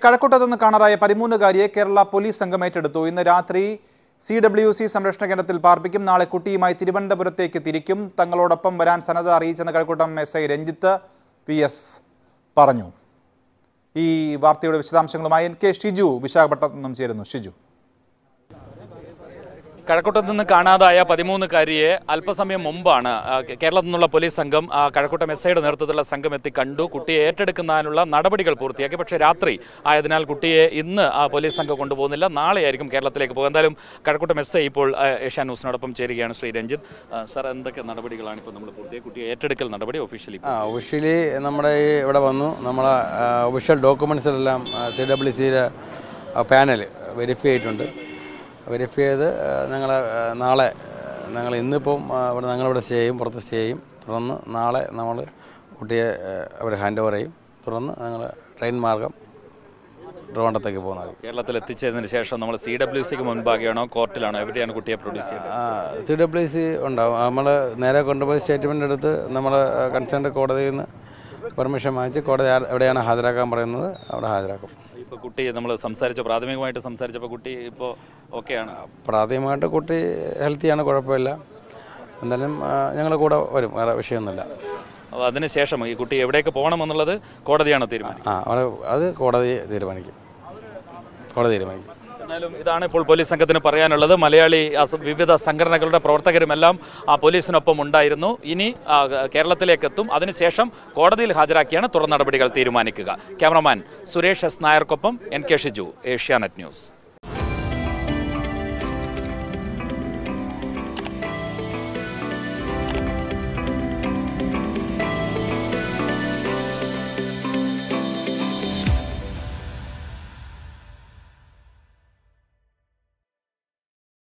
കഴക്കൂട്ടത്ത് നിന്ന് കാണാതായ പതിമൂന്നുകാരിയെ കേരള പോലീസ് സംഘം ഏറ്റെടുത്തു ഇന്ന് രാത്രി സി ഡബ്ല്യു സി സംരക്ഷണ കേന്ദ്രത്തിൽ പാർപ്പിക്കും നാളെ കുട്ടിയുമായി തിരുവനന്തപുരത്തേക്ക് തിരിക്കും തങ്ങളോടൊപ്പം വരാൻ സന്നദ്ധ അറിയിച്ചെന്ന് Kazhakkoottam S I Ranjith P S പറഞ്ഞു ഈ വാർത്തയുടെ വിശദാംശങ്ങളുമായി എൻ കെ ഷിജു വിശാഖപട്ടണത്ത് നിന്നും ചേരുന്നു ഷിജു കഴക്കൂട്ടത്ത് നിന്ന് കാണാതായ പതിമൂന്നുകാരിയെ അല്പസമയം മുമ്പാണ് ആ, കേ- കേരളത്തിൽ നിന്നുള്ള പോലീസ് സംഘം ആ, കഴക്കൂട്ടം എസ് ഐയുടെ നേതൃത്വത്തിലുള്ള സംഘം എത്തി കണ്ടു കുട്ടിയെ ഏറ്റെടുക്കുന്നതിനുള്ള നടപടികൾ പൂർത്തിയാക്കി പക്ഷേ രാത്രി ആയതിനാൽ കുട്ടിയെ ഇന്ന് ആ പോലീസ് സംഘം കൊണ്ടുപോകുന്നില്ല നാളെയായിരിക്കും കേരളത്തിലേക്ക് പോകുക എന്തായാലും കഴക്കൂട്ടം എസ് ഐ ഇപ്പോൾ ആ, ഏഷ്യാ ന്യൂസിനോടൊപ്പം ചേരുകയാണ് ശ്രീ രഞ്ജിത്ത് ആ, സാർ എന്തൊക്കെ നടപടികളാണ് ഇപ്പോൾ നമ്മൾ പൂർത്തിയാക്കി കുട്ടിയെ ഏറ്റെടുക്കൽ നടപടി ഒഫീഷ്യലി ആ ഒഫീഷ്യലി നമ്മുടെ ഈ ഇവിടെ വന്നു നമ്മളെ ഒഫീഷ്യൽ ഡോക്യുമെൻറ്റ്സിലെല്ലാം സി ഡബ്ല്യു സിയുടെ പാനൽ വെരിഫൈ ചെയ്തിട്ടുണ്ട് വെരിഫൈ ചെയ്ത് ഞങ്ങൾ നാളെ ഞങ്ങൾ ഇന്നിപ്പം ആ, ഇവിടെ ഞങ്ങളിവിടെ സ്റ്റേ ചെയ്യും പുറത്ത് സ്റ്റേ ചെയ്യും തുടർന്ന് നാളെ നമ്മൾ കുട്ടിയെ അവർ ഹാൻഡ് ഓവർ ചെയ്യും തുടർന്ന് ഞങ്ങൾ ട്രെയിൻ മാർഗം ട്രിവാൻഡത്തേക്ക് പോകുന്നത് കേരളത്തിൽ എത്തിച്ചതിന് ശേഷം നമ്മൾ സി ഡബ്ല്യു സിക്ക് മുൻപാകെയാണോ കോർട്ടിലാണോ എവിടെയാണ് കുട്ടിയെ പ്രൊഡ്യൂസ് ചെയ്തത് സി ഡബ്ല്യു സി ഉണ്ടാവും നമ്മൾ നേരെ കൊണ്ടുപോയി സ്റ്റേറ്റ്മെൻ്റ് എടുത്ത് നമ്മൾ കൺസേൺഡ് കോടതിയിൽ നിന്ന് പെർമിഷൻ വാങ്ങിച്ച് കോടതി ആ- എവിടെയാണ് ഹാജരാക്കാൻ പറയുന്നത് അവിടെ ഹാജരാക്കും ഇപ്പോൾ കുട്ടി നമ്മൾ സംസാരിച്ച പ്രാഥമികമായിട്ട് സംസാരിച്ചപ്പോൾ കുട്ടി ഇപ്പോൾ ഓക്കെയാണ് പ്രാഥമികമായിട്ട് കുട്ടി ഹെൽത്തിയാണ് കുഴപ്പമില്ല എന്തായാലും ഞങ്ങൾ കൂടെ വരും വേറെ വിഷയമൊന്നുമില്ല അപ്പോൾ അതിനുശേഷം ഈ കുട്ടി എവിടേക്ക് പോകണമെന്നുള്ളത് കോടതിയാണ് തീരുമാനം ആ അവിടെ അത് കോടതി തീരുമാനിക്കും കോടതി തീരുമാനിക്കും എന്നാലും ഇതാണ് ഇപ്പോൾ പോലീസ് സംഘത്തിന് പറയാനുള്ളത് മലയാളി അസ- വിവിധ സംഘടനകളുടെ പ്രവർത്തകരുമെല്ലാം ആ പോലീസിനൊപ്പം ഉണ്ടായിരുന്നു ഇനി ആ, കേരളത്തിലേക്ക് എത്തും അതിനുശേഷം കോടതിയിൽ ഹാജരാക്കിയാണ് തുടർ നടപടികൾ തീരുമാനിക്കുക ക്യാമറമാൻ സുരേഷ് എസ് നായർക്കൊപ്പം N K Shiju Asianet news